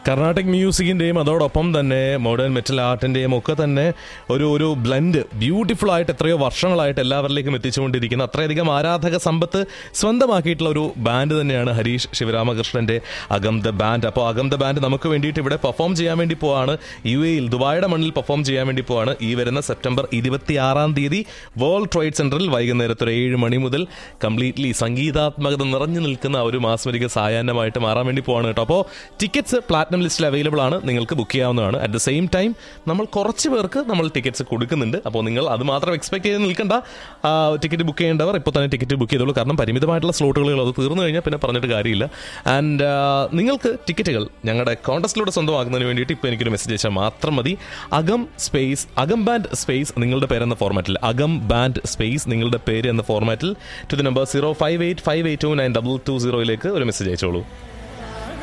കർണാട്ടിക് മ്യൂസിക്കിന്റെയും അതോടൊപ്പം തന്നെ modern metal ആർട്ടിന്റെയും ഒക്കെ തന്നെ ഒരു ഒരു ബ്ലെൻഡ് ബ്യൂട്ടിഫുൾ ആയിട്ട് എത്രയോ വർഷങ്ങളായിട്ട് എല്ലാവരിലേക്കും എത്തിച്ചുകൊണ്ടിരിക്കുന്ന അത്രയധികം ആരാധക സമ്പത്ത് സ്വന്തമാക്കിയിട്ടുള്ള ഒരു ബാൻഡ് തന്നെയാണ് ഹരീഷ് ശിവരാമകൃഷ്ണന്റെ അകം ദ ബാൻഡ് അപ്പോൾ അകം ദ ബാൻഡ് നമുക്ക് വേണ്ടിയിട്ട് ഇവിടെ പെർഫോം ചെയ്യാൻ വേണ്ടി പോവാണ് യു എയിൽ ദുബായുടെ മണ്ണിൽ പെർഫോം ചെയ്യാൻ വേണ്ടി പോവാണ് ഈ വരുന്ന സെപ്റ്റംബർ ഇരുപത്തിയാറാം തീയതി വേൾഡ് ട്രേഡ് സെന്ററിൽ വൈകുന്നേരത്ത് ഒരു ഏഴ് മണി മുതൽ കംപ്ലീറ്റ്ലി സംഗീതാത്മകത നിറഞ്ഞു നിൽക്കുന്ന ഒരു മാസ്മരിക സായാഹ്നമായിട്ട് മാറാൻ വേണ്ടി പോവാണ് കേട്ടോ അപ്പോൾ ടിക്കറ്റ്സ് പ്ലാറ്റിനം ലിസ്റ്റിൽ അവൈലബിൾ ആണ് നിങ്ങൾക്ക് ബുക്ക് ചെയ്യാവുന്നതാണ് അറ്റ് ദ സെയിം ടൈം നമ്മൾ കുറച്ച് പേർക്ക് നമ്മൾ ടിക്കറ്റ്സ് കൊടുക്കുന്നുണ്ട് അപ്പോൾ നിങ്ങൾ അത് മാത്രം എക്സ്പെക്ട് ചെയ്ത് നിൽക്കണ്ട ടിക്കറ്റ് ബുക്ക് ചെയ്യേണ്ടവർ ഇപ്പോൾ തന്നെ ടിക്കറ്റ് ബുക്ക് ചെയ്തോളൂ കാരണം പരിമിതമായിട്ടുള്ള സ്ലോട്ടുകൾ അത് തീർന്നു കഴിഞ്ഞാൽ പിന്നെ പറഞ്ഞിട്ട് കാര്യമില്ല ആൻഡ് നിങ്ങൾക്ക് ടിക്കറ്റുകൾ ഞങ്ങളുടെ കോൺടസ്റ്റിലൂടെ സ്വന്തമാക്കുന്നതിന് വേണ്ടിയിട്ട് ഇപ്പോൾ എനിക്കൊരു മെസ്സേജ് അയച്ചാൽ മാത്രം മതി അകം സ്പേസ് അകം ബാൻഡ് സ്പേസ് നിങ്ങളുടെ പേരെന്ന ഫോർമാറ്റിൽ അകം ബാൻഡ് സ്പേസ് നിങ്ങളുടെ പേര് എന്ന ഫോർമാറ്റിൽ to the number zero five eight five eight two nine double two സീറോയിലേക്ക് ഒരു മെസ്സേജ് അയച്ചോളൂ